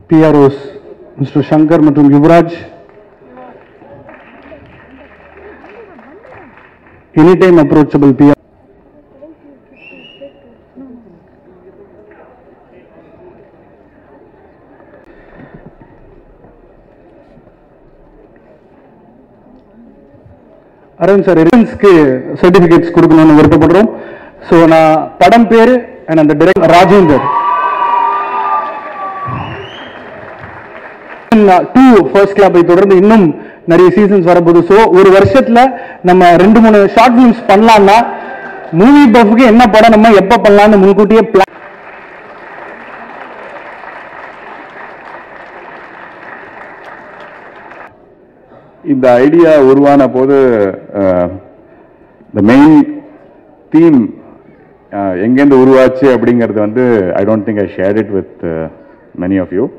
PROs mister Shankar மற்றும் Yuvraj any time approachable PR Aravind sir எரின்ஸ்க்கு certificates கொடுக்கணும்னு விருப்பப்படுறோம் ஸோ நான் படம் பேரு அண்ட் அந்த டிரெக்ட் ராஜேந்தர் டூ ஃபர்ஸ்ட் கிளாப்பை தொடர்ந்து இன்னும் நிறைய சீசன்ஸ் வரப்போகுது ஸோ ஒரு வருஷத்துல நம்ம ரெண்டு மூணு ஷார்ட் ஃபிலிம்ஸ் பண்ணலாம்னா மூவி பஃப்க்கு என்ன படம் நம்ம எப்போ பண்ணலாம்னு முன்கூட்டியே பிளான் இந்த ஐடியா உருவான போது த மெயின் தீம் எங்கேருந்து உருவாச்சு அப்படிங்கிறது வந்து I don't think I share it with many of you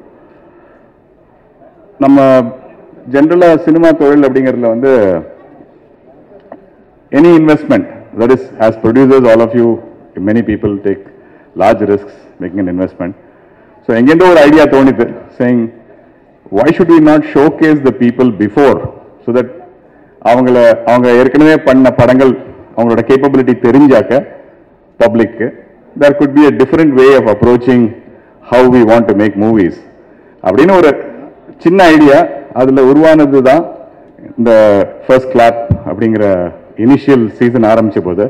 நம்ம ஜென்ரலாக சினிமா தொழில் அப்படிங்கிறதுல வந்து any investment that is as producers all of you many people take large risks making an investment so எங்கேருந்தோ ஒரு ஐடியா தோணிது saying why should we not showcase the people before so that அவங்கள அவங்க ஏற்கனவே பண்ண படங்கள் அவங்களோட கேப்பபிலிட்டி தெரிஞ்சாக்க பப்ளிக்கு there could be a different way of approaching how we want to make movies அப்படின்னு ஒரு சின்ன ஐடியா அதில் உருவானது தான் இந்த ஃபர்ஸ்ட் கிளாப் அப்படிங்கிற இனிஷியல் சீசன் ஆரம்பிச்ச போது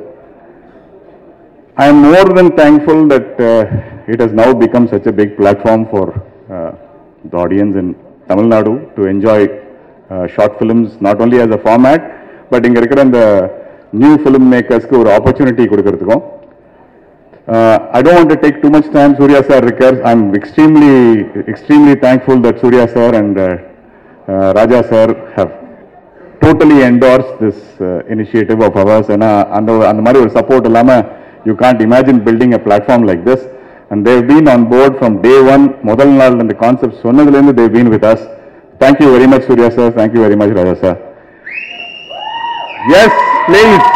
I am more than thankful that uh, it has now become such a big platform for uh, the audience in Tamil Nadu to enjoy uh, short films not only as a format but இங்க இருக்கிற இந்த new film மேக்கர்ஸ்க்கு ஒரு opportunity கொடுக்கறதுக்கும் uh, I don't want to take too much time. Surya sir recurs. I'm extremely, extremely thankful that Surya sir and uh, uh, Raja sir have totally endorsed this uh, initiative of ours. ஏன்னா அந்த அந்த மாதிரி ஒரு support இல்லாம you can't imagine building a platform like this and they've been on board from day one முதல் நாள் இந்த concept சொன்னதுலேருந்து they've been with us thank you very much Surya sir thank you very much Raja sir yes please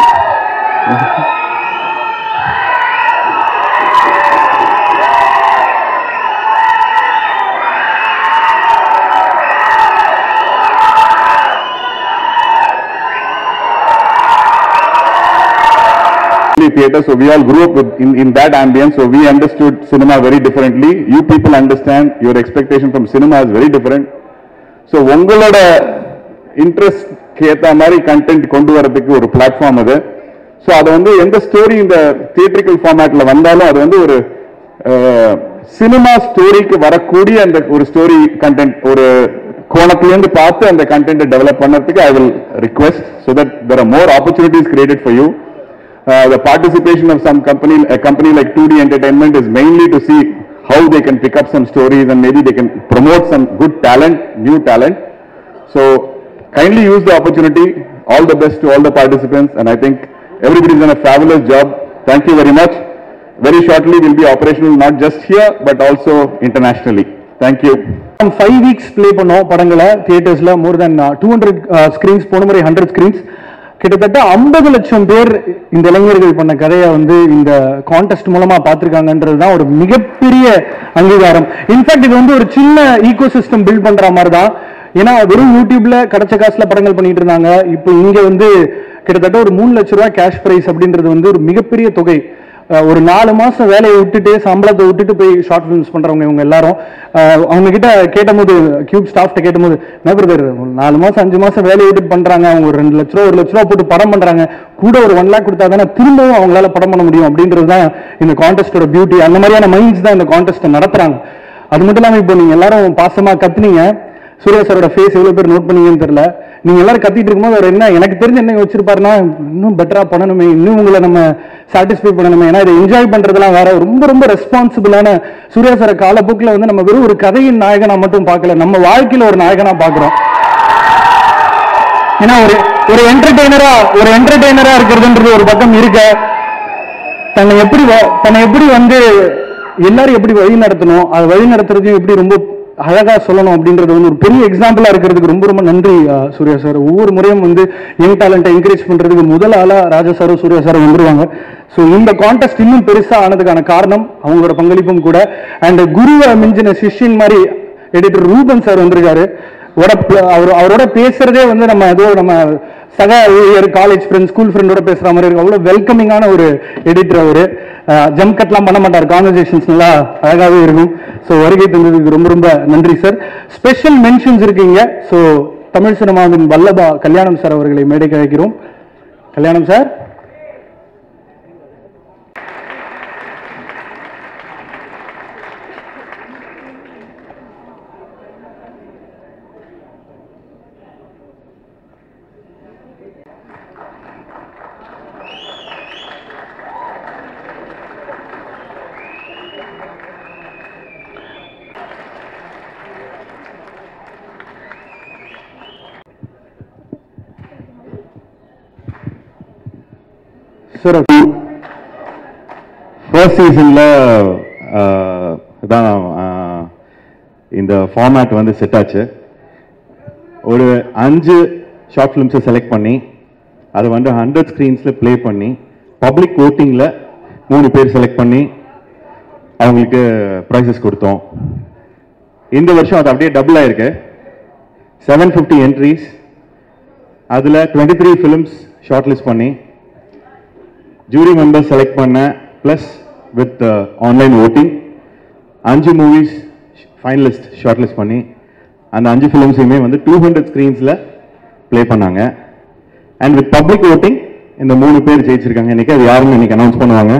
theater, so we all grew up with, in, in that ambience, so we understood cinema very differently. You people understand, your expectation from cinema is very different. So உங்களோட interest ஏற்ற மாதிரி content கொண்டு வரதுக்கு ஒரு platform அது so அது வந்து எந்த ஸ்டோரி இந்த தியேட்ரிக்கல் ஃபார்மேட்ல வந்தாலும் அது வந்து ஒரு சினிமா ஸ்டோரிக்கு வரக்கூடிய அந்த ஒரு ஸ்டோரி கண்டென்ட் ஒரு கோணத்திலேருந்து பார்த்து அந்த கண்டென்ட்டை டெவலப் பண்ணறதுக்கு I will request so that there are more opportunities created for you Uh, the participation of some company, a company like 2D Entertainment is mainly to see how they can pick up some stories and maybe they can promote some good talent, new talent. So kindly use the opportunity. All the best to all the participants and I think everybody's done a fabulous job. Thank you very much. Very shortly we'll be operational not just here but also internationally. Thank you. Five weeks play பண்ணோம் படங்களை தியேட்டர்ஸ்ல more than two hundred screens போன முறை hundred screens கிட்டத்தட்ட ஐம்பது லட்சம் பேர் இந்த இளைஞர்கள் பண்ண கதையை வந்து இந்த கான்டெஸ்ட் மூலமா பார்த்திருக்காங்கன்றது தான் ஒரு மிகப்பெரிய அங்கீகாரம் இன்ஃபேக்ட் இது வந்து ஒரு சின்ன ஈகோ சிஸ்டம் பில்ட் பண்ற மாதிரி தான் ஏன்னா வெறும் யூடியூப்ல கிடைச்ச காசுல படங்கள் பண்ணிட்டு இருந்தாங்க இப்போ இங்க வந்து கிட்டத்தட்ட ஒரு மூணு லட்ச ரூபாய் கேஷ் பிரைஸ் அப்படின்றது வந்து ஒரு மிகப்பெரிய தொகை அஹ் ஒரு நாலு மாசம் வேலையை விட்டுட்டு சம்பளத்தை விட்டுட்டு போய் ஷார்ட் ஃபிலிம்ஸ் பண்றவங்க இவங்க எல்லாரும் அஹ் அவங்க கிட்ட கேட்டபோது கியூப் ஸ்டாஃப்ட்ட கேட்டபோது என்ன பிரதர் நாலு மாசம் அஞ்சு மாசம் வேலையை விட்டுட்டு பண்றாங்க அவங்க ஒரு ரெண்டு லட்ச ரூபா ஒரு லட்ச ரூபா போட்டு படம் பண்றாங்க கூட ஒரு ஒன் லேக் கொடுத்தா தானே திரும்பவும் அவங்களால படம் பண்ண முடியும் அப்படின்றது தான் இந்த கான்டெஸ்டோட பியூட்டி அந்த மாதிரியான மைண்ட்ஸ் தான் இந்த கான்டெஸ்ட்டை நடத்துறாங்க அது மட்டும் இல்லாம இப்போ நீங்க எல்லாரும் பாசமா கத்துனீங்க சூர்யா சாரோட ஃபேஸ் எவ்வளவு பேர் நோட் பண்ணீங்கன்னு தெரியல நீங்க எல்லாரும் கத்திட்டு இருக்கும்போது அவர் என்ன எனக்கு தெரிஞ்ச என்ன வச்சிருப்பாருன்னா இன்னும் பெட்டரா பண்ணணுமே இன்னும் உங்களை நம்ம சாட்டிஸ்ஃபை பண்ணணுமே ஏன்னா இதை என்ஜாய் பண்றதெல்லாம் வேற ரொம்ப ரொம்ப ரெஸ்பான்சிபிளான சூர்யா சார காலப்போக்கில் வந்து நம்ம வெறும் ஒரு கதையின் நாயகனா மட்டும் பார்க்கல நம்ம வாழ்க்கையில ஒரு நாயகனா பார்க்கிறோம் ஏன்னா ஒரு ஒரு என்டர்டெய்னரா ஒரு என்டர்டெய்னரா இருக்கிறதுன்றது ஒரு பக்கம் இருக்க தன்னை எப்படி வ- தன்னை எப்படி வந்து எல்லாரும் எப்படி வழி நடத்தணும் அது வழி நடத்துறதையும் எப்படி ரொம்ப அழகா சொல்லணும் அப்படின்றது வந்து ஒரு பெரிய எக்ஸாம்பிளா இருக்கிறதுக்கு ரொம்ப ரொம்ப நன்றி அஹ், சூர்யா சார் ஒவ்வொரு முறையும் வந்து யங் டேலண்ட்டை என்கரேஜ் பண்றதுக்கு முதல் ஆளா ராஜா சாரும் சூர்யா சாரும் வந்துருவாங்க ஸோ இந்த கான்டெஸ்ட் இன்னும் பெருசா ஆனதுக்கான காரணம் அவங்களோட பங்களிப்பும் கூட அண்ட் குருவை மிஞ்சின சிஷ்யன் மாதிரி எடிட்டர் ரூபன் சார் வந்திருக்காரு அவரோட பே- அவர் அவரோட பேசுறதே வந்து நம்ம ஏதோ நம்ம சக ஊழியர் காலேஜ் ஃப்ரெண்ட் ஸ்கூல் ஃப்ரெண்டோட பேசுற மாதிரி இருக்கும் அவ்வளோ வெல்கமிங்கான ஒரு எடிட்டர் அவரு ஜம்ப் கட்லாம் பண்ண மாட்டார் கான்வர்சேஷன்ஸ் நல்லா அழகாகவே இருக்கும் ஸோ வருகை தந்ததுக்கு ரொம்ப ரொம்ப நன்றி சார் ஸ்பெஷல் மென்ஷன்ஸ் இருக்கீங்க ஸோ தமிழ் சினிமாவின் வல்லபா கல்யாணம் சார் அவர்களை மேடைக்கு அழைக்கிறோம் கல்யாணம் சார் சார் ஃபர்ஸ்ட் சீசனில் தான் ஆஹ், இந்த ஃபார்மேட் வந்து செட் ஆச்சு ஒரு அஞ்சு ஷார்ட் ஃபிலிம்ஸை செலக்ட் பண்ணி அதை வந்து ஹண்ட்ரட் ஸ்க்ரீன்ஸில் ப்ளே பண்ணி பப்ளிக் ஓட்டிங்கில் மூணு பேர் செலக்ட் பண்ணி அவங்களுக்கு ப்ரைஸஸ் கொடுத்தோம் இந்த வருஷம் அது அப்படியே டபுள் ஆயிருக்கு செவன் ஃபிஃப்டி என்ட்ரிஸ் அதில் twenty three films shortlist பண்ணி ஜூரி மெம்பர்ஸ் செலக்ட் பண்ண ப்ளஸ் வித் ஆன்லைன் ஓட்டிங் அஞ்சு மூவிஸ் ஃபைனலிஸ்ட் ஷார்ட் லிஸ்ட் பண்ணி அந்த அஞ்சு ஃபிலிம்ஸையுமே வந்து டூ ஹண்ட்ரட் ஸ்க்ரீன்ஸில் ப்ளே பண்ணாங்க அண்ட் வித் பப்ளிக் ஓட்டிங் இந்த மூணு பேர் ஜெயிச்சிருக்காங்க இன்னைக்கு அது யாருன்னு இன்னைக்கு அனௌன்ஸ் பண்ணுவாங்க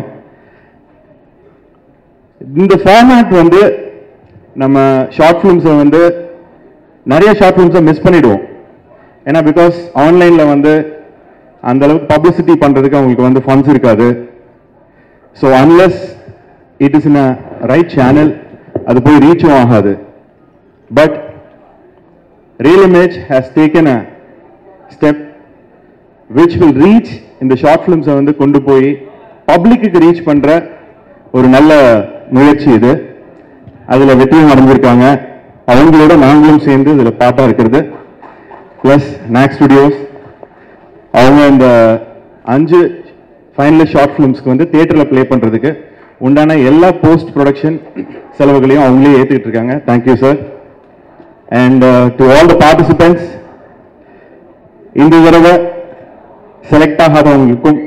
இந்த ஃபார்மேட் வந்து நம்ம ஷார்ட் ஃபிலிம்ஸை வந்து நிறைய ஷார்ட் ஃபிலிம்ஸை மிஸ் பண்ணிடுவோம் ஏன்னா பிகாஸ் ஆன்லைனில் வந்து அந்த அளவுக்கு பப்ளிசிட்டி பண்றதுக்கு அவங்களுக்கு வந்து ஃபண்ட்ஸ் இருக்காது so unless it is in a right channel அது போய் ரீச்சும் ஆகாது but real image has taken a step which will reach இந்த ஷார்ட் ஃபிலிம்ஸை வந்து கொண்டு போய் பப்ளிக்கு ரீச் பண்ற ஒரு நல்ல முயற்சி இது அதுல வெற்றியும் அடைஞ்சிருக்காங்க அவங்களோட நாங்களும் சேர்ந்து இதுல பாட்டா இருக்கிறது பிளஸ் நாக் ஸ்டுடியோஸ் அவங்க இந்த அஞ்சு ஃபைனலிஸ்ட் ஷார்ட் ஃபிலிம்ஸ்க்கு வந்து தியேட்டரில் ப்ளே பண்ணுறதுக்கு உண்டான எல்லா போஸ்ட் ப்ரொடக்ஷன் செலவுகளையும் அவங்களே ஏற்றுக்கிட்டு இருக்காங்க thank you sir and to all the participants இந்த தடவை செலக்ட் ஆகாதவங்களுக்கும்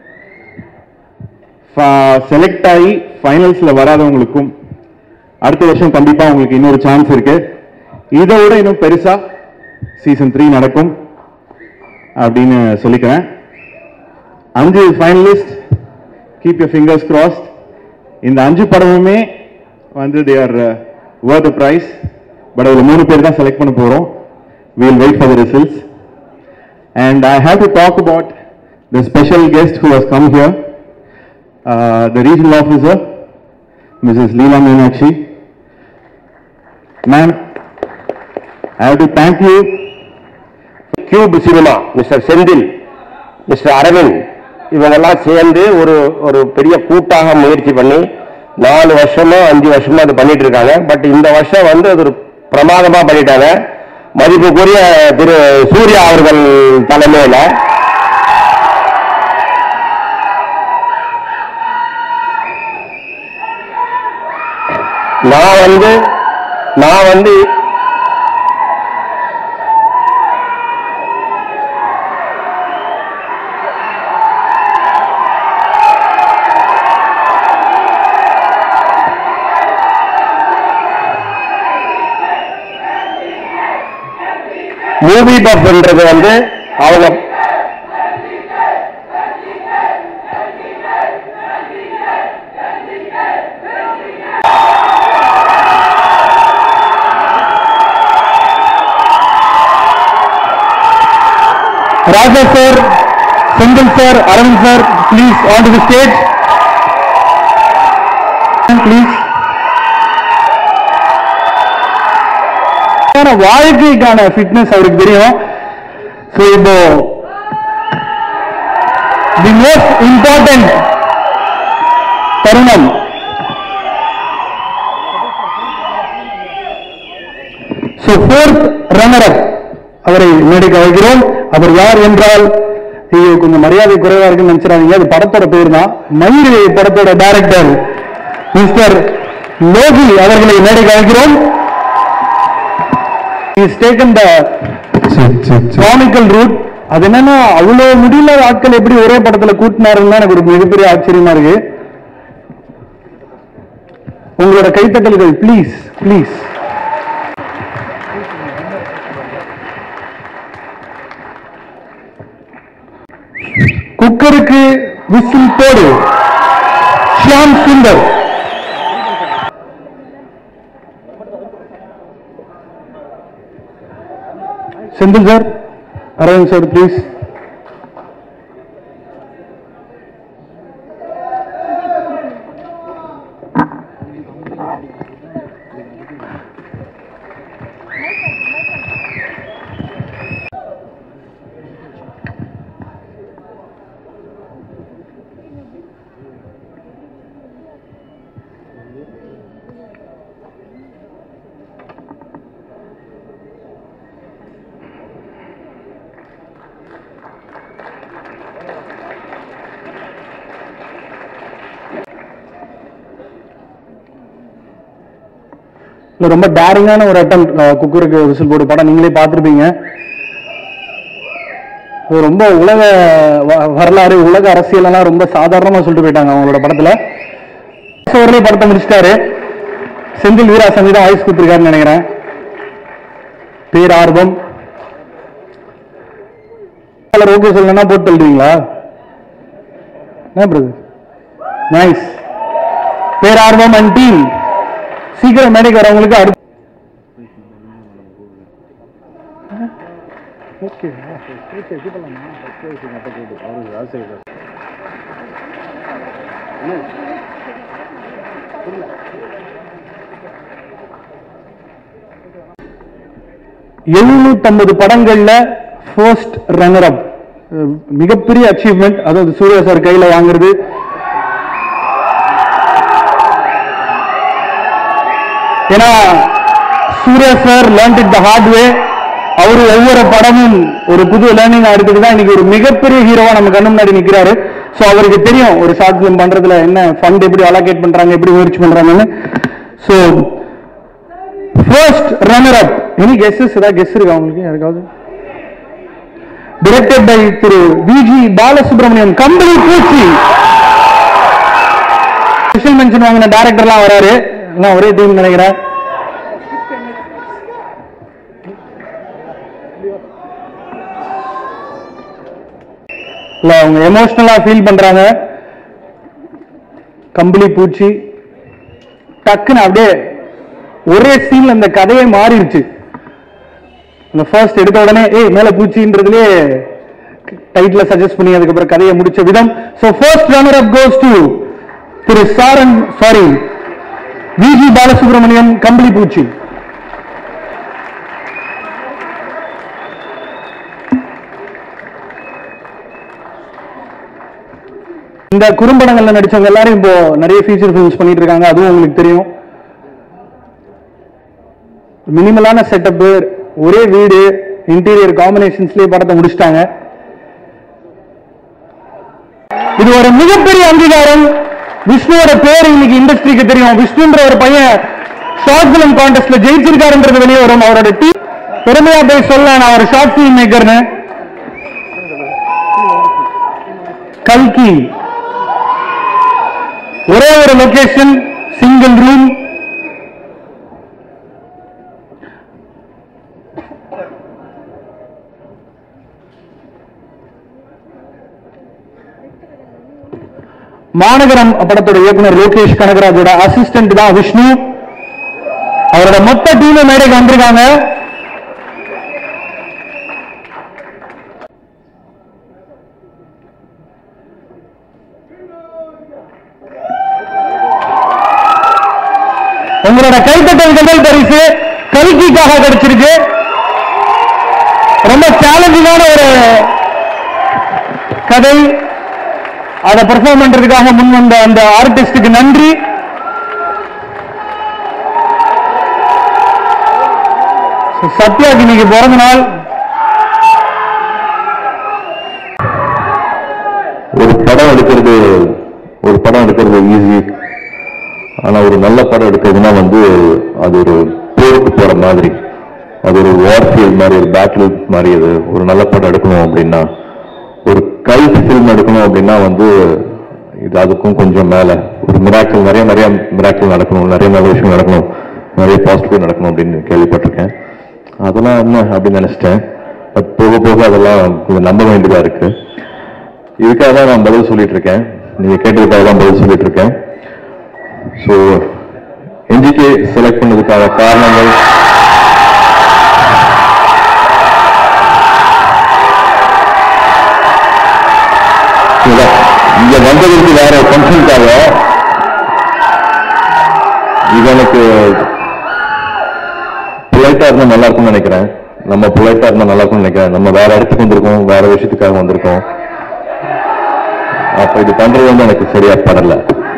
செலக்ட் ஆகி ஃபைனல்ஸில் வராதவங்களுக்கும் அடுத்த வருஷம் கண்டிப்பாக உங்களுக்கு இன்னொரு சான்ஸ் இருக்கு இதை விட இன்னும் பெருசா சீசன் த்ரீ நடக்கும் அப்படின்னு சொல்லிக்கிறேன் அஞ்சு finalist keep your fingers crossed இந்த அஞ்சு படமுமே வந்து they are worth the price but அதில் மூணு பேர் தான் செலக்ட் பண்ண போகிறோம் we'll wait for the results and I have to talk about the special guest who has come here uh, the regional officer Mrs. Leela Meenakshi ma'am I have to thank you Qube cinema mister Senthil mister Aravind இவங்கெல்லாம் சேர்ந்து ஒரு ஒரு பெரிய கூட்டாக முயற்சி பண்ணி நாலு வருஷமோ அஞ்சு வருஷமோ அது பண்ணிட்டு இருக்காங்க பட் இந்த வருஷம் வந்து அது ஒரு பிரமாதமா பண்ணிட்டாங்க மதிப்புக்குரிய திரு சூர்யா அவர்கள் தலைமையில நான் வந்து நான் வந்து மூவி பஃப்ன்றது வந்து அவங்க Raja sir Senthil sir Aravind sir please on to the stage please வாழ்க்கைக்கான ஃபிட்னஸ் அவருக்கு தெரியும் ஸோ இப்போ தி மோஸ்ட் இம்பார்ட்டன்ட் தருணம் ஸோ ஃபோர்த் ரன்னர் அப் அவரை மேடைக்கு அழைக்கிறோம் அவர் யார் என்றால் ஐயோ கொஞ்சம் மரியாதை குறைவா இருக்குன்னு நினைச்சிடாதீங்க அது படத்தோட பேர் தான் மயிறு படத்தோட டைரக்டர் மிஸ்டர் லோகி அவர்களை மேடைக்கு அழைக்கிறோம் is taken the comical route அது என்னன்னா அவ்வளவு முடியல ஆட்கள் எப்படி ஒரே படத்துல கூட்டினாருன்னு எனக்கு ஒரு மிகப்பெரிய ஆச்சரியமா இருக்கு உங்களோட கைத்தட்டல்கள் ப்ளீஸ் ப்ளீஸ் குக்கருக்கு விசில் போடு Shyam Sundar Senthil sir Aravind sir please இல்ல ரொம்ப டேரிங்கான ஒரு அட்டம் குக்கருக்கு விசில் போடு படம் நீங்களே பார்த்துருப்பீங்க இது ரொம்ப உலக வ- வரலாறு உலக அரசியல் எல்லாம் ரொம்ப சாதாரணமா சொல்லிட்டு போயிட்டாங்க அவங்களோட படத்துல ஓவர்லயே படத்தை முடிச்சிட்டாரு செந்தில் வீரா சங்கீதம் வாய்ஸ் கொடுத்துருக்காருன்னு நினைக்கிறேன் பேர் ஆர்வம் ஓகே சொல்லணும்னா போட்டு தள்ளுவீங்களா என்ன பிரதர் நைஸ் பேர் ஆர்வம் அண்ட் டீம் சீக்கிரம் மேடைக்கு வரவங்களுக்கு அடுத்து எழுநூத்தம்பது படங்கள்ல ஃபர்ஸ்ட் ரன்னர் அப் மிகப்பெரிய அச்சீவ்மெண்ட் அதாவது சூர்யா சார் கையில வாங்குறது ஏன்னா Surya sir learn it the hard way அவரு ஒவ்வொரு படமும் ஒரு புது லேர்னிங் எடுத்துட்டு தான் இன்னைக்கு ஒரு மிகப்பெரிய ஹீரோவா நம்ம கண்ணு முன்னாடி நிக்கிறாரு சோ அவருக்கு தெரியும் ஒரு ஷார்ட் ஃபிலிம் பண்றதுல என்ன ஃபண்ட் எப்படி அலோகேட் பண்றாங்க எப்படி முயற்சி பண்றாங்கன்னு so first runner up any guesses ஏதாவது கெஸ் இருக்கா உங்களுக்கு யாருக்காவது டிரெக்டட் பை திரு விஜி பாலசுப்ரமணியம் கம்பெனி பூச்சி ஸ்பெஷல் மென்ஷன் வாங்கின டைரக்டர்லாம் வராரு எல்லாம் ஒரே டீம் நினைக்கிறேன் இல்ல அவங்க எமோஷனலா ஃபீல் பண்றாங்க கம்பளி பூச்சி டக்குன்னு அப்படியே ஒரே சீன்ல இந்த கதையே மாறிடுச்சு அந்த ஃபர்ஸ்ட் எடுத்த உடனே ஏய் மேல பூச்சின்றதுலயே டைட்டில் சஜஸ்ட் பண்ணி அதுக்கப்புறம் கதையை முடிச்ச விதம் so first runner up goes to திரு சாரன் சாரி விஜி பாலசுப்ரமணியம் கம்பளி பூச்சி இந்த குறும்படங்கள்ல நடிச்சவங்க எல்லாரும் இப்போ நிறைய ஃபீச்சர் ஃபிலிம்ஸ் பண்ணிட்டு இருக்காங்க அதுவும் உங்களுக்கு தெரியும் மினிமலான செட்டப் ஒரே வீடு இன்டீரியர் காம்பினேஷன்ஸ்லயே படத்தை முடிச்சிட்டாங்க இது ஒரு மிகப்பெரிய அங்கீகாரம் விஷ்ணுவோட பேர் இன்னைக்கு இண்டஸ்ட்ரிக்கு தெரியும் விஷ்ணுன்ற ஒரு பையன் ஷார்ட் பிலிம் கான்டெஸ்ட்ல ஜெயிச்சிருக்காருன்றது வெளியே வரும் அவரோட டீம் பெருமையா போய் சொல்ல நான் ஒரு ஷார்ட் பிலிம் மேக்கர்னு கல்கி ஒரே ஒரு லொகேஷன் சிங்கிள் ரூம் மாநகரம் படத்தோட இயக்குனர் லோகேஷ் கனகராஜோட அசிஸ்டன்ட் தான் விஷ்ணு அவரோட மொத்த டீம் மேடைக்கு வந்திருக்காங்க உங்களோட கைத்தட்டல் முதல் பரிசு கல்கிக்காக கிடைச்சிருக்கு ரொம்ப சேலஞ்சிங்கான ஒரு கதை அதை பெர்ஃபார்ம் பண்றதுக்காக முன் வந்த அந்த ஆர்டிஸ்டுக்கு நன்றி So, சத்யாக்கு இன்னைக்கு பிறந்த நாள் ஒரு படம் எடுக்கிறது ஒரு படம் எடுக்கிறது ஈஸி ஆனா ஒரு நல்ல படம் எடுக்கிறதுனா வந்து அது ஒரு போருக்கு போற மாதிரி அது ஒரு வார்ஃபீல்ட் மாதிரி ஒரு பேட்டில் மாதிரி அது ஒரு நல்ல படம் எடுக்கணும் அப்படின்னா ஒரு கல்ட் ஃபில்ம் எடுக்கணும் அப்படின்னா வந்து இது அதுக்கும் கொஞ்சம் மேல ஒரு மிராக்கள் நிறைய நிறைய மிராக்கள் நடக்கணும் நிறைய நல்ல விஷயம் நடக்கணும் நிறைய பாசிட்டிவ் நடக்கணும் அப்படின்னு கேள்விப்பட்டிருக்கேன் அதெல்லாம் என்ன அப்படின்னு நினைச்சிட்டேன் பட் போக போக அதெல்லாம் கொஞ்சம் நம்ப வேண்டியதா இருக்கு இதுக்காக தான் நான் பதில் சொல்லிட்டு இருக்கேன் நீங்க கேட்டதுக்காக தான் பதில் சொல்லிட்டு இருக்கேன் ஸோ என்ஜிகே செலக்ட் பண்ணதுக்கான காரணங்கள் இல்ல, இங்க வந்ததற்கு வேற ஃபங்க்ஷனுக்காக இது எனக்கு பொலைட்டா இருந்தா நல்லா இருக்கும்னு நினைக்கிறேன் நம்ம பொலைட்டா இருந்தா நல்லா இருக்கும்னு நினைக்கிறேன் நம்ம வேற இடத்துக்கு வந்திருக்கோம் வேற விஷயத்துக்காக வந்திருக்கோம் அப்ப இது பண்றது வந்து எனக்கு சரியா படல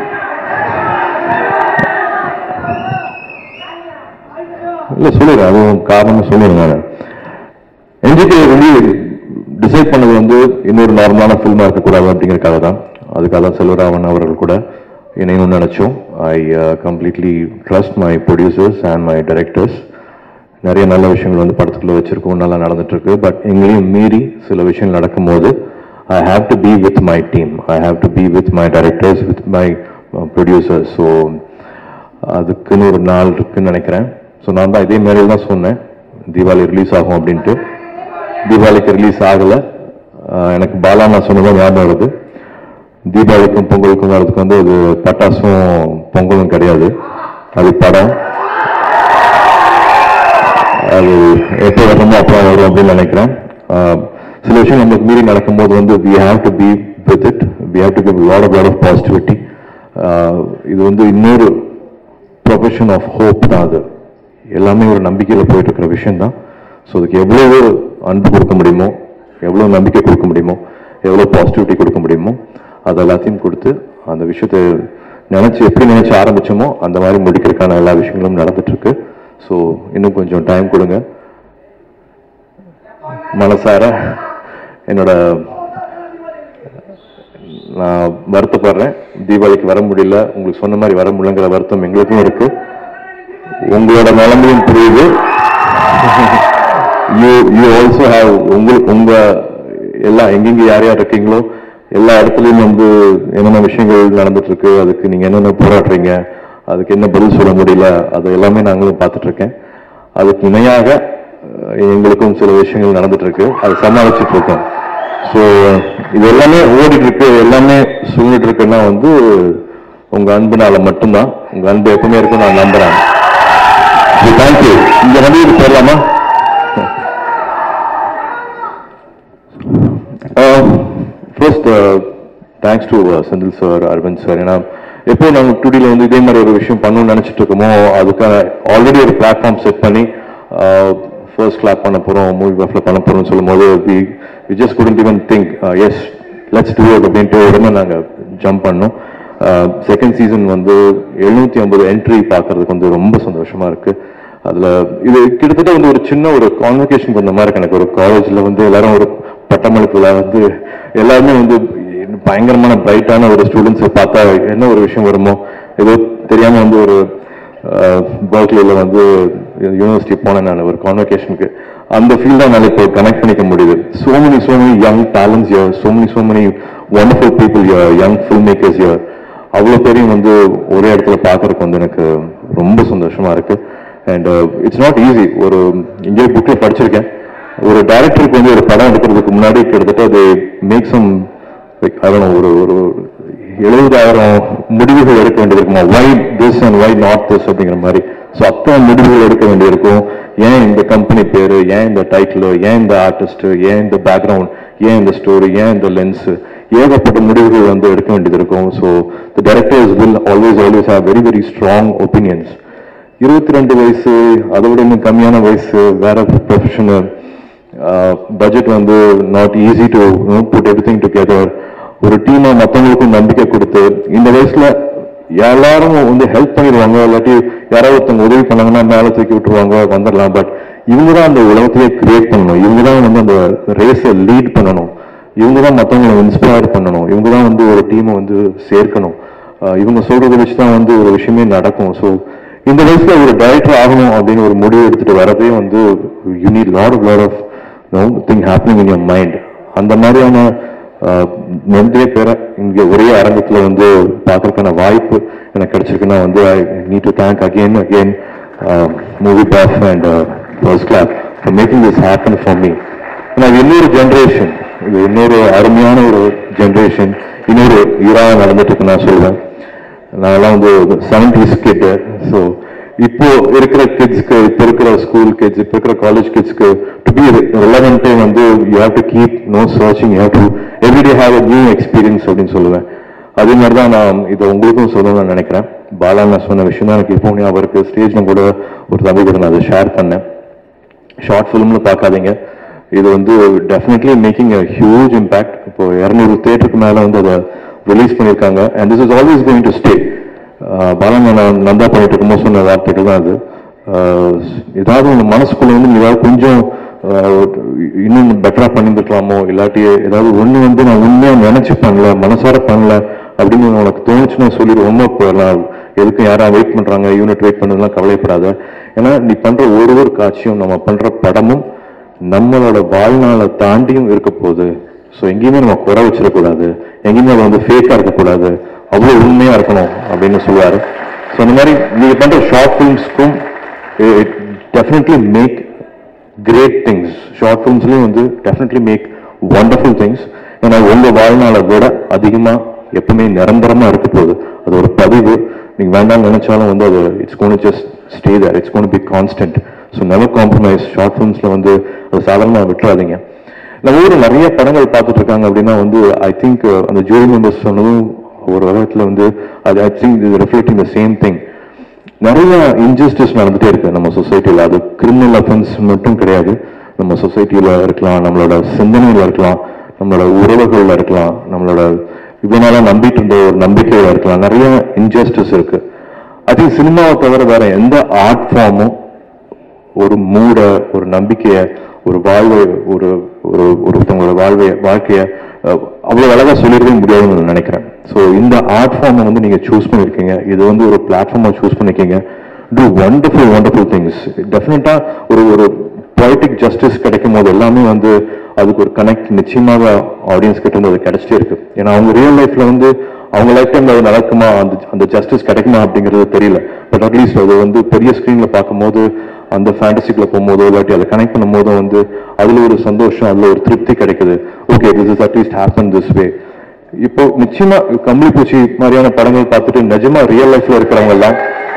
இல்ல சொல்லிடுறேன் அதுவும் காரணம் சொல்லிடுங்க என்ஜிகே வந்து டிசைட் பண்ணது வந்து இன்னொரு நார்மலான ஃபில்மா இருக்கக்கூடாது அப்படிங்கறதுக்காக தான் அதுக்காக தான் செல்வராமன் அவர்கள் கூட இணையணும்னு நினைச்சோம் I completely trust my producers and my directors நிறைய நல்ல விஷயங்கள் வந்து படத்துக்குள்ள வச்சிருக்கோம் நல்லா நடந்துட்டு இருக்கு பட் எங்களையும் மீறி சில விஷயங்கள் நடக்கும்போது I have to be with my team I have to be with my directors with my producers so அதுக்குன்னு ஒரு நாள் இருக்குன்னு நினைக்கிறேன் ஸோ நான் தான் இதே மாதிரி தான் சொன்னேன் தீபாவளி ரிலீஸ் ஆகும் அப்படின்ட்டு தீபாவளிக்கு ரிலீஸ் ஆகலை எனக்கு பாலா நான் சொன்னதும் ஞாபகம் வருது தீபாவளிக்கும் பொங்கலுக்கும் வரதுக்கு வந்து அது பட்டாசும் பொங்கலும் கிடையாது அது படம் அது எப்போ வரணுமோ அப்போ வரும் அப்படின்னு நினைக்கிறேன் ஆஹ் சில விஷயம் நமக்கு மீறி நடக்கும்போது வந்து we have to be with it we have to give lot of lot of positivity இது வந்து இன்னொரு ப்ரொஃபஷன் ஆஃப் ஹோப் தான் அது எல்லாமே ஒரு நம்பிக்கையில் போயிட்டு இருக்கிற விஷயம் தான் ஸோ அதுக்கு எவ்வளவு அன்பு கொடுக்க முடியுமோ எவ்வளோ நம்பிக்கை கொடுக்க முடியுமோ எவ்வளோ பாசிட்டிவிட்டி கொடுக்க முடியுமோ அது எல்லாத்தையும் கொடுத்து அந்த விஷயத்தை நினைச்சு எப்படி நினைச்சு ஆரம்பிச்சோமோ அந்த மாதிரி முடிக்கிறதுக்கான எல்லா விஷயங்களும் நடந்துட்டு இருக்கு ஸோ இன்னும் கொஞ்சம் டைம் கொடுங்க மனசார என்னோட நான் வருத்தப்படுறேன் தீபாவளிக்கு வர முடியல உங்களுக்கு சொன்ன மாதிரி வர முடியலங்கிற வருத்தம் எங்களுக்கும் இருக்கு உங்களோட நிலைமையும் புரியுது யூ யூ ஆல்சோ ஹாவ் உங்களுக்கு உங்க எல்லா எங்கெங்க யார் யார் இருக்கீங்களோ எல்லா இடத்துலயும் வந்து என்னென்ன விஷயங்கள் நடந்துட்டு இருக்கு அதுக்கு நீங்க என்னென்ன போராடுறீங்க அதுக்கு என்ன பதில் சொல்ல முடியல அது எல்லாமே நாங்களும் பார்த்துட்டு இருக்கேன் அதுக்கு இணையாக அஹ், எங்களுக்கும் சில விஷயங்கள் நடந்துட்டு இருக்கு அதை சமாளிச்சுட்டு இருக்கோம் ஸோ இது எல்லாமே ஓடிட்டு இருக்கு எல்லாமே சொல்லிட்டு இருக்குன்னா வந்து உங்க அன்புனால மட்டும்தான் உங்க அன்பு எப்பவுமே இருக்கும் நான் நம்புறேன் தேங்க்யூ இங்க வந்து இது போடலாமா first thanks to Senthil sir Aravind sir ஏன்னா எப்போ நாங்கள் டுடியில் வந்து இதே மாதிரி ஒரு விஷயம் பண்ணணும்னு நினைச்சிட்டு இருக்கோமோ அதுக்கான ஆல்ரெடி ஒரு பிளாட்ஃபார்ம் செட் பண்ணி ஃபர்ஸ்ட் கிளாப் பண்ண போகிறோம் மூவி பஃப்ல பண்ண போகிறோம்னு சொல்லும்போது we we just couldn't even think yes let's do it அப்படின்ட்டு உடனே நாங்கள் ஜம்ப் பண்ணோம் செகண்ட் சீசன் வந்து எழுநூத்தி ஐம்பது என்ட்ரி பார்க்கறதுக்கு வந்து ரொம்ப சந்தோஷமா இருக்கு அதுல இது கிட்டத்தட்ட வந்து ஒரு சின்ன ஒரு கான்வெகேஷன் பண்ண மாதிரி இருக்கு எனக்கு ஒரு காலேஜ்ல வந்து எல்லாரும் ஒரு பட்டமளிப்புல வந்து எல்லாருமே வந்து பயங்கரமான பிரைட்டான ஒரு ஸ்டூடெண்ட்ஸை பார்த்தா என்ன ஒரு விஷயம் வருமோ ஏதோ தெரியாம வந்து ஒரு பர்க்லியில் வந்து யூனிவர்சிட்டி போனேன் நான் ஒரு கான்வெகேஷனுக்கு அந்த ஃபீல் தான் என்னால் இப்போ கனெக்ட் பண்ணிக்க முடியுது so many so many young talents யர் so many so many wonderful people யர் யங் ஃபில்ம் மேக்கர்ஸ் யர் அவ்வளோ பேரையும் வந்து ஒரே இடத்துல பார்க்கறதுக்கு வந்து எனக்கு ரொம்ப சந்தோஷமா இருக்கு அண்ட் இட்ஸ் நாட் ஈஸி ஒரு இங்கே புக்கில் படிச்சிருக்கேன் ஒரு டைரக்டருக்கு வந்து ஒரு படம் எடுக்கிறதுக்கு முன்னாடி கிட்டத்தட்ட அது மேக் சம் அதனும் ஒரு ஒரு எழுபதாயிரம் முடிவுகள் எடுக்க வேண்டியது இருக்குமா why this and why not this அப்படிங்கிற மாதிரி ஸோ அத்தனை முடிவுகள் எடுக்க வேண்டியிருக்கும் ஏன் இந்த கம்பெனி பேரு ஏன் இந்த டைட்டில் ஏன் இந்த ஆர்டிஸ்ட் ஏன் இந்த பேக்ரவுண்ட் ஏன் இந்த ஸ்டோரி ஏன் இந்த லென்ஸ் ஏகப்பட்ட முடிவுகள் வந்து எடுக்க வேண்டியது இருக்கும் so the directors will always always have very very strong opinions இருபத்தி ரெண்டு வயசு அதை விட இன்னும் கம்மியான வயசு வேற ப்ரொஃபஷனல் பட்ஜெட் வந்து not easy to put everything together ஒரு டீமை மற்றவங்களுக்கும் நம்பிக்கை கொடுத்து இந்த வயசுல எல்லாரும் வந்து ஹெல்ப் பண்ணிடுவாங்க இல்லாட்டி யாராவது ஒருத்தவங்க உதவி பண்ணாங்கன்னா மேலே தூக்கி விட்டுருவாங்க வந்துடலாம் பட் இவங்க தான் அந்த உலகத்தையே கிரியேட் பண்ணணும் இவங்க தான் வந்து அந்த ரேஸை லீட் பண்ணணும் இவங்க தான் மற்றவங்களை இன்ஸ்பயர் பண்ணணும் இவங்க தான் வந்து ஒரு டீமை வந்து சேர்க்கணும் ஆஹ் இவங்க சொல்றதை வச்சு தான் வந்து ஒரு விஷயமே நடக்கும் ஸோ இந்த வயசுல ஒரு டைரக்டர் ஆகணும் அப்படின்னு ஒரு முடிவு எடுத்துட்டு வரதே வந்து you need lot of lot of nothing happening in your mind அந்த மாதிரியான ஆஹ், நிறைய பேரை இங்க ஒரே அரங்கத்துல வந்து பார்க்கறதுக்கான வாய்ப்பு எனக்கு கிடைச்சிருக்குன்னா வந்து I need to thank again again movie buff and first clap for making this happen for me ஏன்னா இது இன்னொரு ஜென்ரேஷன் இது இன்னொரு அருமையான ஒரு ஜென்ரேஷன் இன்னொரு இரா நடந்துட்டு இருக்கு நான் சொல்லுவேன் நான்லாம் வந்து செவன்டிஸ் கிட் ஸோ இப்போ இருக்கிற கிட்ஸ்க்கு இப்போ இருக்கிற ஸ்கூல் கிட்ஸ் இப்போ இருக்கிற காலேஜ் கிட்ஸ்க்கு டு பி ரிலவெண்ட்டே வந்து you have to keep no searching you have to everyday have a new experience அப்படின்னு சொல்லுவேன் அதே மாதிரி தான் நான் இதை உங்களுக்கும் சொல்லணும்னு நினைக்கிறேன் பாலா நான் சொன்ன விஷயம் தான் எனக்கு இப்போ ஞாபகம் இருக்கு ஸ்டேஜ்ல கூட ஒரு தம்பி கூட நான் அதை ஷேர் பண்ணேன் ஷார்ட் ஃபிலிம்னு பார்க்காதீங்க இது வந்து definitely making a huge impact இப்போ இரநூறு தேட்டருக்கு மேலே வந்து அதை ரிலீஸ் பண்ணியிருக்காங்க and this is always going to stay பாலன் நான் நந்தா பண்ணிட்டு இருக்கும்போது சொன்ன வார்த்தைகள் தான் அது ஆஹ் ஏதாவது ஒன்று மனசுக்குள்ள வந்து நீ ஏதாவது கொஞ்சம் ஆஹ் இன்னும் பெட்டரா பண்ணியிருக்கலாமோ இல்லாட்டி ஏதாவது ஒண்ணு வந்து நான் உண்மையா நினைச்சு பண்ணல மனசார பண்ணல அப்படின்னு உனக்கு தோணுச்சுன்னா சொல்லிடு ஹோம்ஒர்க் போயிடலாம் எதுக்கு யாரா வெயிட் பண்றாங்க யூனிட் வெயிட் பண்ணதுலாம் கவலைப்படாத ஏன்னா நீ பண்ற ஒரு ஒரு காட்சியும் நம்ம பண்ற படமும் நம்மளோட வாழ்நாளை தாண்டியும் இருக்க போகுது ஸோ எங்கேயுமே நம்ம குறை வச்சிடக்கூடாது எங்கேயுமே அது வந்து ஃபேக்கா இருக்கக்கூடாது அவ்வளோ உண்மையா இருக்கணும் அப்படின்னு சொல்லுவாரு ஸோ அந்த மாதிரி நீங்க பண்ற ஷார்ட் ஃபிலிம்ஸ்க்கும் definitely make great things short ஃபிலிம்ஸ்லயும் வந்து டெஃபினெட்லி மேக் வண்டர்ஃபுல் திங்ஸ் ஏன்னா உங்க வாழ்நாளை விட அதிகமா எப்பவுமே நிரந்தரமா இருக்க போகுது அது ஒரு பதிவு நீங்க வேண்டாம்னு நினைச்சாலும் வந்து அது it's gonna just stay there it's gonna be constant so never compromise short ஃபிலிம்ஸ்ல வந்து அது சாதாரணமாக விட்டுறாதீங்க நம்ம ஊர் நிறைய படங்கள் பார்த்துட்டு இருக்காங்க அப்படின்னா வந்து ஐ திங்க் அந்த ஜூரி மெம்பர்ஸ் சொன்னதும் ஒரு விதத்துல வந்து அது ஐ திங்க் இது ரிஃப்ளெக்டிங் த சேம் திங் நிறைய இன்ஜஸ்டிஸ் நடந்துட்டே இருக்கு நம்ம சொசைட்டில அது கிரிமினல் அஃபென்ஸ் மட்டும் கிடையாது நம்ம சொசைட்டில இருக்கலாம் நம்மளோட சிந்தனையில இருக்கலாம் நம்மளோட உறவுகள்ல இருக்கலாம் நம்மளோட இதனால நம்பிட்டு இருந்த ஒரு நம்பிக்கையில இருக்கலாம் நிறைய இன்ஜஸ்டிஸ் இருக்கு ஐ திங்க் சினிமாவை தவிர வேற எந்த ஆர்ட் ஃபார்மும் ஒரு மூட ஒரு நம்பிக்கைய ஒரு வாழ்வை ஒரு ஒரு ஒருத்தவங்களோட வாழ்வை வாழ்க்கைய அஹ், அவ்வளவு அழகா சொல்லிடவே முடியாதுன்னு நான் நினைக்கிறேன் ஸோ இந்த ஆர்ட் ஃபார்மை வந்து நீங்க சூஸ் பண்ணிருக்கீங்க இது வந்து ஒரு பிளாட்ஃபார்மா சூஸ் பண்ணிருக்கீங்க டூ வண்டர்ஃபுல் வண்டர்ஃபுல் திங்ஸ் டெஃபினட்டா ஒரு ஒரு பொலிட்டிக் ஜஸ்டிஸ் கிடைக்கும் போது எல்லாமே வந்து அதுக்கு ஒரு கனெக்ட் நிச்சயமாக ஆடியன்ஸ் கிட்ட இருந்து அது கிடைச்சிட்டே இருக்கு ஏன்னா அவங்க ரியல் லைஃப்ல வந்து அவங்க லைஃப் டைம்ல அது நடக்குமா அந்த அந்த ஜஸ்டிஸ் கிடைக்குமா அப்படிங்கிறது தெரியல பட் அட்லீஸ்ட் அது வந்து பெரிய ஸ்க்ரீன்ல பார்க்கும்போது அந்த ஃபேண்டசிக்குள்ள போகும்போதோ இல்லாட்டி அதை கனெக்ட் பண்ணும்போதோ வந்து அதுல ஒரு சந்தோஷம் அதுல ஒரு திருப்தி கிடைக்குது okay this is at least happen this way இப்போ நிச்சயமா கம்பளி பூச்சி மாதிரியான படங்கள் பார்த்துட்டு நிஜமா ரியல் லைஃப்ல இருக்கிறவங்க எல்லாம்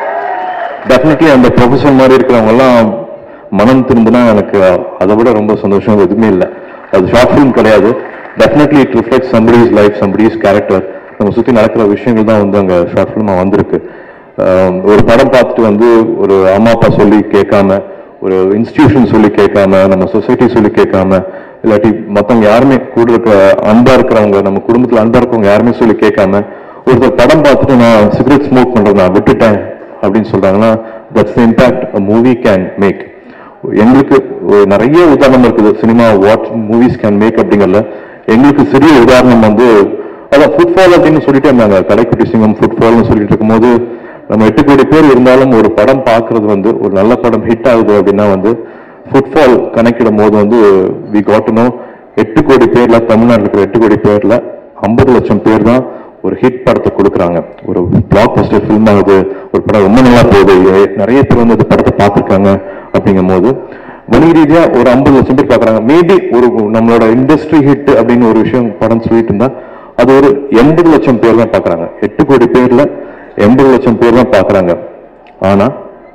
டெஃபினெட்லி அந்த ப்ரொஃபஷன் மாதிரி இருக்கிறவங்க எல்லாம் மனம் திரும்பினா எனக்கு அதை விட ரொம்ப சந்தோஷம் எதுவுமே இல்லை அது ஷார்ட் ஃபிலிம் கிடையாது definitely it reflect somebody's life somebody's character நம்ம சுத்தி நடக்கிற விஷயங்கள் தான் வந்து அங்க ஷார்ட் ஃபிலிமா வந்திருக்கு ஆஹ் ஒரு படம் பார்த்துட்டு வந்து ஒரு அம்மா அப்பா சொல்லி கேட்காம ஒரு இன்ஸ்டிடியூஷன் சொல்லி கேட்காம நம்ம சொசைட்டி சொல்லி கேட்காம இல்லாட்டி மத்தவங்க யாருமே கூட இருக்கிற அன்பா இருக்கிறவங்க நம்ம குடும்பத்துல அன்பா இருக்கவங்க யாருமே சொல்லி கேட்காம ஒருத்தர் படம் பார்த்துட்டு நான் சிகரெட் ஸ்மோக் பண்றது நான் விட்டுட்டேன் அப்படின்னு சொல்றாங்கன்னா that's impact movie can make எங்களுக்கு ஒரு நிறைய உதாரணம் இருக்குது cinema what movies can make அப்படிங்கறதுல எங்களுக்கு சிறிய உதாரணம் வந்து அதான் ஃபுட்பால் அப்படின்னு சொல்லிட்டு இருந்தாங்க கடைக்குட்டி சிங்கம் ஃபுட்பால்னு சொல்லிட்டு இருக்கும்போது நம்ம எட்டு கோடி பேர் இருந்தாலும் ஒரு படம் பார்க்கிறது வந்து ஒரு நல்ல படம் ஹிட் ஆகுது அப்படின்னா வந்து ஃபுட்பால் கணக்கிடும் போது வந்து வி காட் நோ எட்டு கோடி பேர்ல தமிழ்நாட்டில் இருக்கிற எட்டு கோடி பேர்ல ஐம்பது லட்சம் பேர் தான் ஒரு ஹிட் படத்தை கொடுக்குறாங்க ஒரு பிளாக் பஸ்டர் ஃபில்ம் ஆகுது ஒரு படம் ரொம்ப நல்லா போகுது ஏ- நிறைய பேர் வந்து அந்த படத்தை பார்த்துருக்காங்க அப்படிங்கும் போது வணிக ரீதியா ஒரு ஐம்பது லட்சம் பேர் பார்க்கறாங்க மேபி ஒரு நம்மளோட இண்டஸ்ட்ரி ஹிட் அப்படின்னு ஒரு விஷயம் படம் சொல்லிட்டு இருந்தா அது ஒரு எண்பது லட்சம் பேர் தான் பார்க்கறாங்க எட்டு கோடி பேர்ல எண்பது லட்சம் பேர் தான் பார்க்கறாங்க ஆனா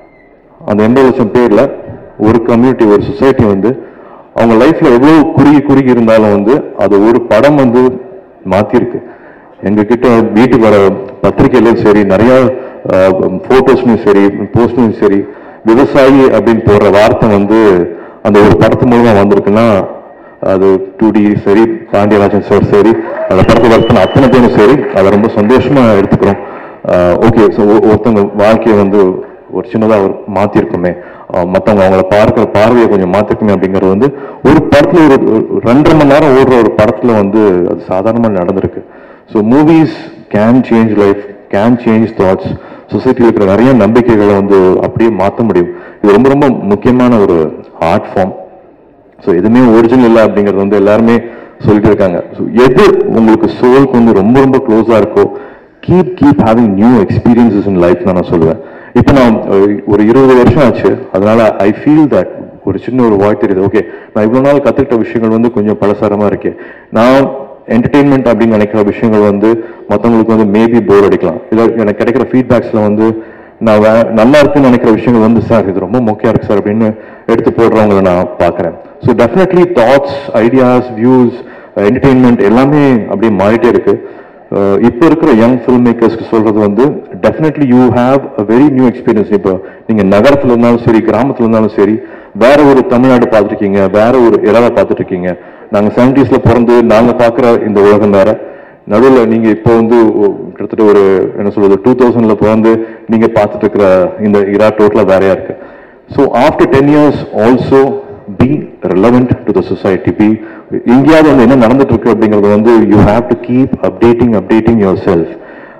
அந்த எண்பது லட்சம் பேர்ல ஒரு கம்யூனிட்டி ஒரு சொசைட்டி வந்து அவங்க லைஃப்ல எவ்வளவு குறுகி குறுகி இருந்தாலும் வந்து அது ஒரு படம் வந்து மாத்திருக்கு எங்க கிட்ட வீட்டுக்கு வர பத்திரிகையிலும் சரி நிறைய போட்டோஸ்லயும் சரி போஸ்ட்லயும் சரி விவசாயி அப்படின்னு போடுற வார்த்தை வந்து அந்த ஒரு படத்து மூலமா வந்திருக்குன்னா அது டூ டி சரி பாண்டியராஜன் சார் சரி அந்த படத்தை ஒர்க் பண்ண அத்தனை பேரும் சரி அதை ரொம்ப சந்தோஷமா எடுத்துக்கிறோம் ஓகே ஸோ ஒருத்தவங்க வாழ்க்கையை வந்து ஒரு சின்னதா ஒரு மாத்திருக்குமே அஹ் மத்தவங்க அவங்கள பார்க்கிற பார்வையை கொஞ்சம் மாத்திருக்குமே அப்படிங்கிறது வந்து ஒரு படத்துல ஒரு ஒரு ரெண்டரை மணி நேரம் ஓடுற ஒரு படத்துல வந்து அது சாதாரணமா நடந்திருக்கு so movies can change life can change thoughts சொசைட்டியில் இருக்கிற நிறைய நம்பிக்கைகளை வந்து அப்படியே மாற்ற முடியும் இது ரொம்ப ரொம்ப முக்கியமான ஒரு ஆர்ட் ஃபார்ம் ஸோ எதுவுமே ஒரிஜினல் இல்லை அப்படிங்கிறது வந்து எல்லாருமே சொல்லிட்டு இருக்காங்க ஸோ எது உங்களுக்கு சோலுக்கு வந்து ரொம்ப ரொம்ப க்ளோஸாக இருக்கோ keep keep having new experiences in life நான் சொல்லுவேன் இப்போ நான் அஹ், ஒரு இருபது வருஷம் ஆச்சு அதனால ஐ ஃபீல் தட் ஒரு சின்ன ஒரு வாய் தெரியுது ஓகே நான் இவ்வளோ நாள் கற்றுக்கிட்ட விஷயங்கள் வந்து கொஞ்சம் பலசாரமாக இருக்கு நான் என்டர்டெயின்மெண்ட் அப்படின்னு நினைக்கிற விஷயங்கள் வந்து மற்றவங்களுக்கு வந்து மேபி போர் அடிக்கலாம் இல்லை எனக்கு கிடைக்கிற ஃபீட்பேக்ஸில் வந்து நான் வே- நல்லா இருக்குன்னு நினைக்கிற விஷயங்கள் வந்து சார் இது ரொம்ப மொக்கையா இருக்கு சார் அப்படின்னு எடுத்து போடுறவங்களை நான் பார்க்குறேன் so definitely thoughts ideas views entertainment எல்லாமே அப்படியே மாறிட்டே இருக்கு அஹ் இப்போ இருக்கிற யங் ஃபில்ம் மேக்கர்ஸ்க்கு சொல்றது வந்து definitely you have a very new experience இப்போ நீங்க நகரத்துல இருந்தாலும் சரி கிராமத்துல இருந்தாலும் சரி வேற ஒரு தமிழ்நாடு பார்த்துருக்கீங்க வேற ஒரு இராவை பார்த்துட்டு இருக்கீங்க நாங்க செவன்டிஸ்ல பிறந்து நாங்க பார்க்குற இந்த உலகம் வேற நடுவில் நீங்க இப்போ வந்து ஒ- கிட்டத்தட்ட ஒரு என்ன சொல்றது டூ தௌசண்ட்ல பிறந்து நீங்க பார்த்துட்டு இருக்கிற இந்த இரா டோட்டலா வேறையா இருக்கு so after ten years also be relevant to the society be இந்தியாவில் வந்து என்ன நடந்துட்டு இருக்கு அப்படிங்கிறது வந்து you have to keep updating updating yourself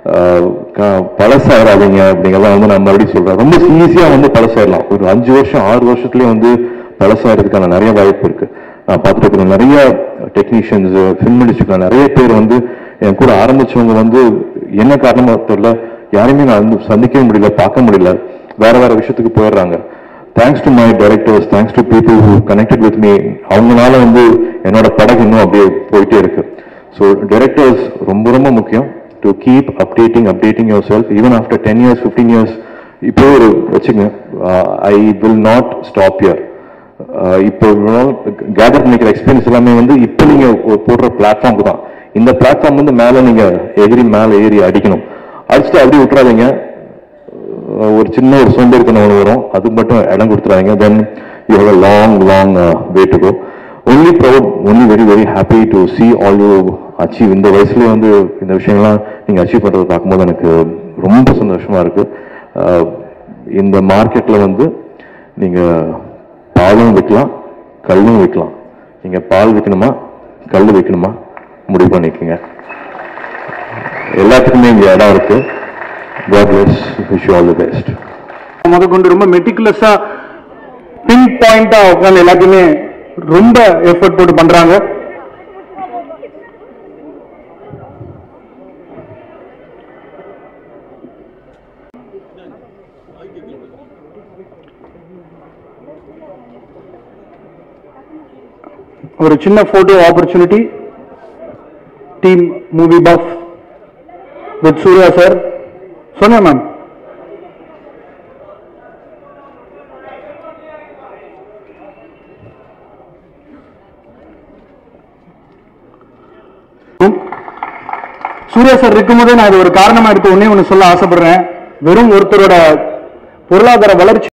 பழசாயிராதீங்க அப்படிங்கிறத வந்து நான் மறுபடியும் சொல்றேன் ரொம்ப ஈஸியா வந்து பழசாயிடலாம் ஒரு அஞ்சு வருஷம் ஆறு வருஷத்துலயே வந்து பழசாயிரதுக்கான நிறைய வாய்ப்பு இருக்கு நான் பார்த்துட்டு இருக்கிற நிறைய டெக்னீஷியன்ஸ் ஃபில்ம் இண்டஸ்ட்ரியில் நிறைய பேர் வந்து என் கூட ஆரம்பிச்சவங்க வந்து என்ன காரணமா தெரியல யாரையுமே நான் வந்து சந்திக்கவே முடியல பார்க்க முடியல வேற வேற விஷயத்துக்கு போயிடுறாங்க thanks to my directors thanks to people who connected with me அவங்களால வந்து என்னோட படகு இன்னும் அப்படியே போயிட்டே இருக்கு ஸோ டைரக்டர்ஸ் ரொம்ப ரொம்ப முக்கியம் to keep updating updating yourself even after ten years fifteen years இப்போ ஒரு வச்சுங்க I will not stop year இப்போ கேதர் பண்ணிக்கிற எக்ஸ்பீரியன்ஸ் எல்லாமே வந்து இப்போ நீங்க ஒரு போடுற பிளாட்ஃபார்முக்கு தான் இந்த பிளாட்ஃபார்ம் வந்து மேலே நீங்க எகிரி மேலே ஏறி அடிக்கணும் அடிச்சுட்டு அப்படியே விட்டுறாதீங்க அஹ் ஒரு சின்ன ஒரு சோம்பேறித்தனம் ஒன்று வரும் அது மட்டும் இடம் கொடுத்துறாதீங்க then you have long long way to go only proud only very very happy to see all you achieve இந்த வயசுல வந்து இந்த விஷயங்கள்லாம் நீங்க அச்சீவ் பண்றதை பார்க்கும்போது எனக்கு ரொம்ப சந்தோஷமா இருக்கு அஹ் இந்த மார்க்கெட்ல வந்து நீங்க பாலும் விற்கலாம் கல்லும் விற்கலாம் நீங்க பால் விற்கணுமா கல் விற்கணுமா முடிவு பண்ணிக்கோங்க எல்லாத்துக்குமே இங்க இடம் இருக்கு God bless. Wish you all the best. முத கொண்டு ரொம்ப மெட்டிகுலஸா பின் பாயிண்டா உட்காந்து எல்லாத்தையுமே ரொம்ப எஃபர்ட் போட்டு பண்றாங்க ஒரு சின்ன photo opportunity team movie buff with Surya sir சொன்னேன் மேம் சூர்யா சார் இருக்கும்போதே நான் இது ஒரு காரணமா எடுத்து ஒன்னே ஒன்று சொல்ல ஆசைப்படுறேன் வெறும் ஒருத்தரோட பொருளாதார வளர்ச்சி